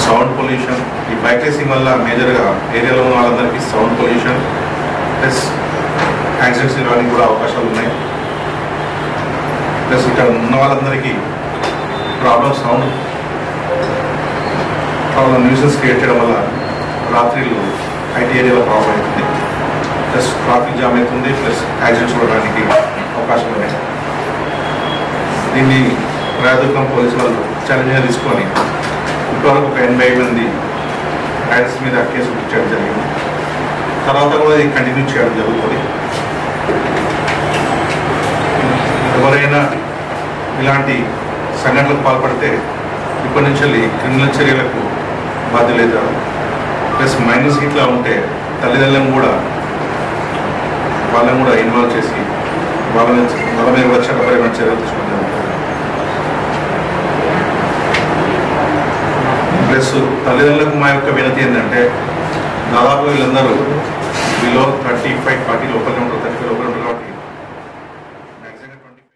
sound pollution ఈ bike racing వల్ల మేజర్గా ఏరియాలో ఉన్న వాళ్ళందరికీ సౌండ్ పొల్యూషన్ ప్లస్ యాక్సిడెంట్స్ రావడానికి కూడా అవకాశాలు ఉన్నాయి ప్లస్ ఇక్కడ ఉన్న వాళ్ళందరికీ problem sound problem nuisance create చేయడం వల్ల రాత్రిళ్ళు ఐటీ ఏరియాలో ప్రాబ్లం అవుతుంది ప్లస్ ట్రాఫిక్ జామ్ అవుతుంది ప్లస్ యాక్సిడెంట్స్ చూడడానికి అవకాశం ఉన్నాయి దీన్ని ప్రాథమికం పోలీసు వాళ్ళు ఛాలెంజ్గా తీసుకొని ఇప్పటివరకు ఒక ఎనభై మంది రైడర్స్ మీద కేసు బుక్ చేయడం జరిగింది తర్వాత కూడా ఇది కంటిన్యూ చేయడం జరుగుతుంది ఎవరైనా ఇలాంటి సంఘటనలకు పాల్పడితే ఇప్పటి నుంచి వెళ్ళి క్రిమినల్ చర్యలకు బాధ్యులవుతారు ప్లస్ మైనస్ ఇట్లా ఉంటే తల్లిదండ్రులను కూడా వాళ్ళని కూడా ఇన్వాల్వ్ చేసి వాళ్ళ నుంచి వాళ్ళ మీద కూడా చట్టపరమైన చర్యలు తీసుకోవడం జరుగుతుంది ప్లస్ తల్లిదండ్రులకు మా యొక్క వినతి ఏంటంటే దాదాపు వీళ్ళందరూ బిలో థర్టీ ఫైవ్ ఫార్టీ లోపలనే ఉంటారు థర్టీ